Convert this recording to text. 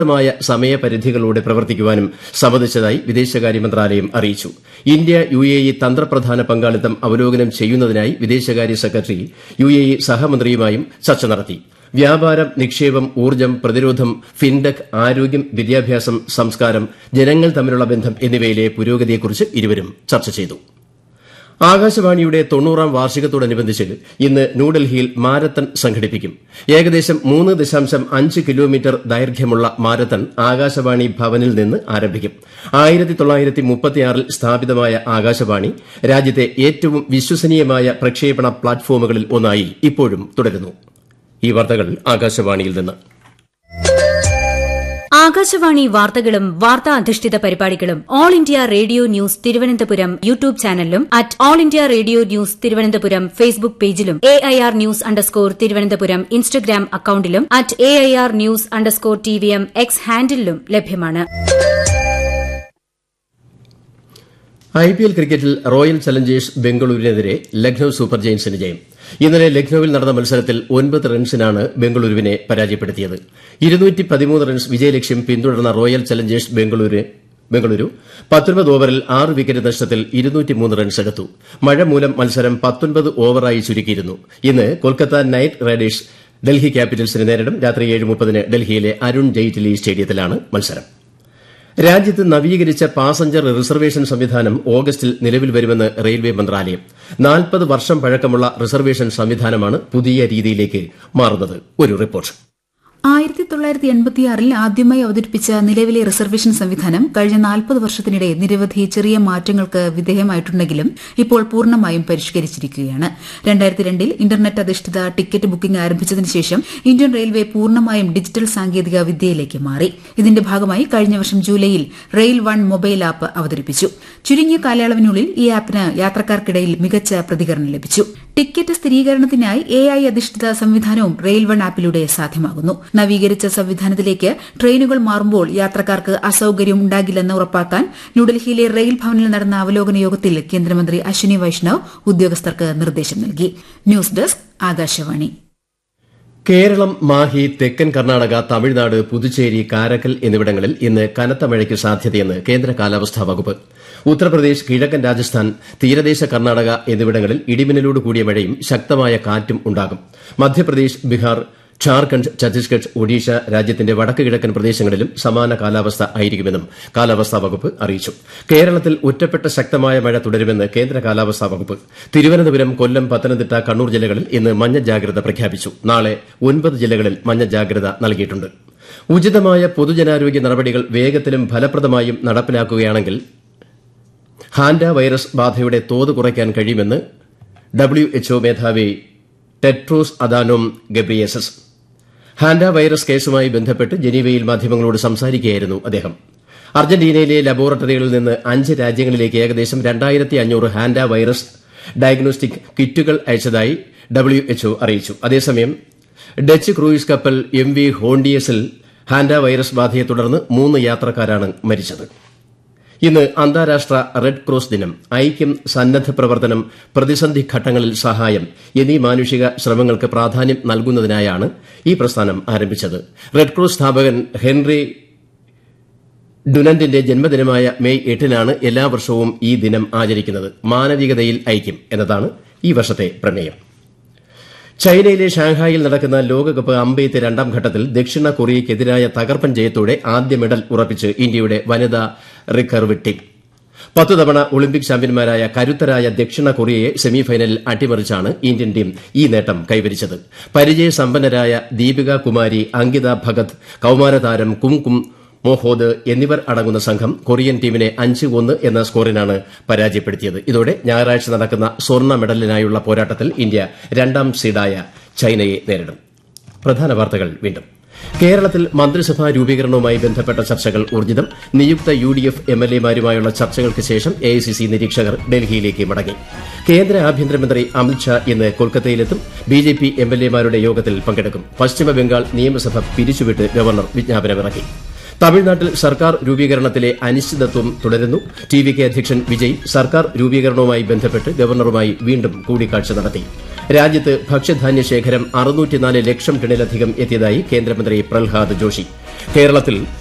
മായ സമയപരിധികളോടെ പ്രവർത്തിക്കാനും സമ്മതിച്ചതായി വിദേശകാര്യ മന്ത്രാലയം അറിയിച്ചു ഇന്ത്യ യു എ ഇ തന്ത്രപ്രധാന പങ്കാളിത്തം അവലോകനം ചെയ്യുന്നതിനായി വിദേശകാര്യ സെക്രട്ടറി യു എ ഇ സഹമന്ത്രിയുമായും ചർച്ച നടത്തി വ്യാപാരം നിക്ഷേപം ഊർജ്ജം പ്രതിരോധം ഫിൻടെക് ആരോഗ്യം വിദ്യാഭ്യാസം സംസ്കാരം ജനങ്ങൾ തമ്മിലുള്ള ബന്ധം എന്നിവയിലെ പുരോഗതിയെക്കുറിച്ച് ഇരുവരും ചർച്ച ചെയ്തു ആകാശവാണിയുടെ തൊണ്ണൂറാം വാർഷികത്തോടനുബന്ധിച്ച് ഇന്ന് ന്യൂഡൽഹിയിൽ മാരത്തൺ സംഘടിപ്പിക്കും ഏകദേശം മൂന്ന് ദശാംശം അഞ്ച് കിലോമീറ്റർ ദൈർഘ്യമുള്ള മാരത്തൺ ആകാശവാണി ഭവനിൽ നിന്ന് ആരംഭിക്കും ആയിരത്തി തൊള്ളായിരത്തി മുപ്പത്തിയാറിൽ സ്ഥാപിതമായ ആകാശവാണി രാജ്യത്തെ ഏറ്റവും വിശ്വസനീയമായ പ്രക്ഷേപണ പ്ലാറ്റ്ഫോമുകളിൽ ഒന്നായി ഇപ്പോഴും തുടരുന്നു ഈ വാർത്തകൾ ആകാശവാണിയിൽ നിന്ന് ആകാശവാണി വാർത്തകളും വാർത്താ അധിഷ്ഠിത പരിപാടികളും all India radio news Thiruvananthapuram YouTube ചാനലിലും at all India radio news Thiruvananthapuram Facebook പേജിലും A I R news underscore Thiruvananthapuram Instagram അക്കൌണ്ടിലും at A I R news underscore T V M X ഹാൻഡിലും ലഭ്യമാണ് ഐ പി എൽ ക്രിക്കറ്റിൽ റോയൽ ചലഞ്ചേഴ്സ് ബംഗളൂരുവിനെതിരെ Lucknow Super ജയൻസിന് ജയം ഇന്നലെ ലക്നൌവിൽ നടന്ന മത്സരത്തിൽ ഒൻപത് റൺസിനാണ് ബംഗളൂരുവിനെ പരാജയപ്പെടുത്തിയത് റൺസ് വിജയലക്ഷ്യം പിന്തുടർന്ന റോയൽ ചലഞ്ചേഴ്സ് ബംഗളൂരു പത്തൊൻപത് ഓവറിൽ ആറ് വിക്കറ്റ് നഷ്ടത്തിൽ റൺസ് എടുത്തു മഴ മൂലം മത്സരം പത്തൊൻപത് ഓവറായി ചുരുക്കിയിരുന്നു ഇന്ന് കൊൽക്കത്ത നൈറ്റ് റൈഡേഴ്സ് ഡൽഹി ക്യാപിറ്റൽസിനെ നേരിടും രാത്രി ഏഴ് മുപ്പതിന് ഡൽഹിയിലെ അരുൺ ജെയ്റ്റ്ലി സ്റ്റേഡിയത്തിലാണ് മത്സരം രാജ്യത്ത് നവീകരിച്ച പാസഞ്ചർ റിസർവേഷൻ സംവിധാനം ഓഗസ്റ്റിൽ നിലവിൽ വരുമെന്ന് റെയിൽവേ മന്ത്രാലയം നാൽപ്പത് വർഷം പഴക്കമുള്ള റിസർവേഷൻ സംവിധാനമാണ് പുതിയ രീതിയിലേക്ക് മാറുന്നത് ഒരു റിപ്പോർട്ട് ആയിരത്തി തൊള്ളായിരത്തി എൺപത്തിയാറിൽ ആദ്യമായി അവതരിപ്പിച്ച നിലവിലെ റിസർവേഷൻ സംവിധാനം കഴിഞ്ഞ നാൽപ്പത് വർഷത്തിനിടെ നിരവധി ചെറിയ മാറ്റങ്ങൾക്ക് വിധേയമായിട്ടുണ്ടെങ്കിലും ഇപ്പോൾ പൂർണ്ണമായും പരിഷ്കരിച്ചിരിക്കുകയാണ് രണ്ടായിരത്തി രണ്ടിൽ ഇന്റർനെറ്റ് അധിഷ്ഠിത ടിക്കറ്റ് ബുക്കിംഗ് ആരംഭിച്ചതിന് ശേഷം ഇന്ത്യൻ റെയിൽവേ പൂർണ്ണമായും ഡിജിറ്റൽ സാങ്കേതിക വിദ്യയിലേക്ക് മാറി ഇതിന്റെ ഭാഗമായി കഴിഞ്ഞ വർഷം ജൂലൈയിൽ റെയിൽ വൺ മൊബൈൽ ആപ്പ് അവതരിപ്പിച്ചു ചുരുങ്ങിയ കാലയളവിനുള്ളിൽ ഈ ആപ്പിന് യാത്രക്കാർക്കിടയിൽ മികച്ച പ്രതികരണം ലഭിച്ചു ടിക്കറ്റ് സ്ഥിരീകരണത്തിനായി എ ഐ അധിഷ്ഠിത സംവിധാനവും റെയിൽ വൺ ആപ്പിലൂടെ സാധ്യമാകുന്നു നവീകരിച്ച സംവിധാനത്തിലേക്ക് ട്രെയിനുകൾ മാറുമ്പോൾ യാത്രക്കാർക്ക് അസൌകര്യം ഉണ്ടാകില്ലെന്ന് ഉറപ്പാക്കാൻ ന്യൂഡൽഹിയിലെ റെയിൽ ഭവനിൽ നടന്ന അവലോകന യോഗത്തിൽ കേന്ദ്രമന്ത്രി അശ്വിനി വൈഷ്ണവ് ഉദ്യോഗസ്ഥർക്ക് നിർദ്ദേശം നൽകി ന്യൂസ് ഡെസ്ക് ആകാശവാണി കേരളം മാഹി തെക്കൻ കർണാടക തമിഴ്നാട് പുതുച്ചേരി കാരക്കൽ എന്നിവിടങ്ങളിൽ ഇന്ന് കനത്ത മഴയ്ക്ക് സാധ്യതയെന്ന് കേന്ദ്ര കാലാവസ്ഥാ വകുപ്പ് ഉത്തർപ്രദേശ് കിഴക്കൻ രാജസ്ഥാൻ തീരദേശ കർണാടക എന്നിവിടങ്ങളിൽ ഇടിമിന്നലോട് കൂടിയ മഴയും ശക്തമായ കാറ്റും ഉണ്ടാകും മധ്യപ്രദേശ് ബീഹാർ ഝാർഖണ്ഡ് ഛത്തീസ്ഗഡ് ഒഡീഷ രാജ്യത്തിന്റെ വടക്ക് കിഴക്കൻ പ്രദേശങ്ങളിലും സമാന കാലാവസ്ഥ ആയിരിക്കുമെന്നും കാലാവസ്ഥാ വകുപ്പ് അറിയിച്ചു കേരളത്തിൽ ഒറ്റപ്പെട്ട ശക്തമായ മഴ തുടരുമെന്ന് കേന്ദ്ര കാലാവസ്ഥാ വകുപ്പ് തിരുവനന്തപുരം കൊല്ലം പത്തനംതിട്ട കണ്ണൂർ ജില്ലകളിൽ ഇന്ന് മഞ്ഞ ജാഗ്രത പ്രഖ്യാപിച്ചു നാളെ ഒൻപത് ജില്ലകളിൽ മഞ്ഞ ജാഗ്രത നൽകിയിട്ടുണ്ട് ഉചിതമായ പൊതുജനാരോഗ്യ നടപടികൾ വേഗത്തിലും ഫലപ്രദമായും നടപ്പിലാക്കുകയാണെങ്കിൽ ഹാൻഡ വൈറസ് ബാധയുടെ തോത് കുറയ്ക്കാൻ കഴിയുമെന്ന് ഡബ്ല്യുഎച്ച്ഒ മേധാവി Tedros Adhanom Ghebreyesus hanta virus കേസുമായി ബന്ധപ്പെട്ട് ജനീവയിൽ മാധ്യമങ്ങളോട് സംസാരിക്കുകയായിരുന്നു അദ്ദേഹം അർജന്റീനയിലെ ലബോറട്ടറികളിൽ നിന്ന് അഞ്ച് രാജ്യങ്ങളിലേക്ക് ഏകദേശം രണ്ടായിരത്തി അഞ്ഞൂറ് ഹാൻഡ വൈറസ് ഡയഗ്നോസ്റ്റിക് കിറ്റുകൾ അയച്ചതായി ഡബ്ല്യുഎച്ച്ഒ അറിയിച്ചു അതേസമയം ഡച്ച് ക്രൂയിസ് കപ്പൽ എം വി ഹോണ്ടിയസിൽ ഹാൻഡ വൈറസ് ബാധയെ തുടർന്ന് മൂന്ന് യാത്രക്കാരാണ് മരിച്ചത് ഇന്ന് അന്താരാഷ്ട്ര റെഡ് ക്രോസ് ദിനം ഐക്യം സന്നദ്ധ പ്രവർത്തനം പ്രതിസന്ധി ഘട്ടങ്ങളിൽ സഹായം എന്നീ മാനുഷിക ശ്രമങ്ങൾക്ക് പ്രാധാന്യം നൽകുന്നതിനായാണ് ഈ പ്രസ്ഥാനം ആരംഭിച്ചത് റെഡ് ക്രോസ് സ്ഥാപകൻ ഹെൻറി ഡുനന്റിന്റെ ജന്മദിനമായ മെയ് എട്ടിനാണ് എല്ലാ വർഷവും ഈ ദിനം ആചരിക്കുന്നത് മാനവികതയിൽ ഐക്യം എന്നതാണ് ഈ വർഷത്തെ പ്രമേയം ചൈനയിലെ ഷാങ്ഹായിൽ നടക്കുന്ന ലോകകപ്പ് അമ്പെയ്ത്ത് രണ്ടാം ഘട്ടത്തിൽ ദക്ഷിണ കൊറിയയ്ക്കെതിരായ തകർപ്പൻ ജയത്തോടെ ആദ്യ മെഡൽ ഉറപ്പിച്ച് ഇന്ത്യയുടെ വനിതാ റിക്കർവ് ടീം പത്തു തവണ ഒളിമ്പിക് ചാമ്പ്യന്മാരായ കരുത്തരായ ദക്ഷിണ കൊറിയയെ സെമിഫൈനലിൽ അട്ടിമറിച്ചാണ് ഇന്ത്യൻ ടീം ഈ നേട്ടം കൈവരിച്ചത് പരിചയസമ്പന്നരായ ദീപിക കുമാരി അങ്കിത ഭഗത് കൌമാരതാരം കുംകും മോഹോദ് എന്നിവർ അടങ്ങുന്ന സംഘം കൊറിയൻ ടീമിനെ അഞ്ച് ഒന്ന് എന്ന സ്കോറിനാണ് പരാജയപ്പെടുത്തിയത് ഇതോടെ ഞായറാഴ്ച നടക്കുന്ന സ്വർണ്ണ മെഡലിനായുള്ള പോരാട്ടത്തിൽ ഇന്ത്യ രണ്ടാം സീഡായ ചൈനയെ നേരിടും പ്രധാന വാർത്തകൾ വീണ്ടും കേരളത്തിൽ മന്ത്രിസഭാ രൂപീകരണവുമായി ബന്ധപ്പെട്ട ചർച്ചകൾ ഊർജിതം നിയുക്ത U D F M L എമാരുമായുള്ള ചർച്ചകൾക്ക് ശേഷം എ ഐ സി സി നിരീക്ഷകർ ഡൽഹിയിലേക്ക് മടങ്ങി കേന്ദ്ര ആഭ്യന്തരമന്ത്രി അമിത്ഷാ ഇന്ന് കൊൽക്കത്തയിലെത്തും B J P M L എമാരുടെ യോഗത്തിൽ പങ്കെടുക്കും പശ്ചിമബംഗാൾ നിയമസഭ പിരിച്ചുവിട്ട് ഗവർണർ വിജ്ഞാപനമിറക്കി തമിഴ്നാട്ടിൽ സർക്കാർ രൂപീകരണത്തിലെ അനിശ്ചിതത്വം തുടരുന്നു ടി വി കെ അധ്യക്ഷൻ വിജയ് സർക്കാർ രൂപീകരണവുമായി ബന്ധപ്പെട്ട് ഗവർണറുമായി വീണ്ടും കൂടിക്കാഴ്ച നടത്തി രാജ്യത്ത് ഭക്ഷ്യധാന്യ ശേഖരം അറുന്നൂറ്റിനാല് ലക്ഷം ടണിലധികം എത്തിയതായി കേന്ദ്രമന്ത്രി പ്രഹ്ലാദ് ജോഷി കേരളത്തിൽ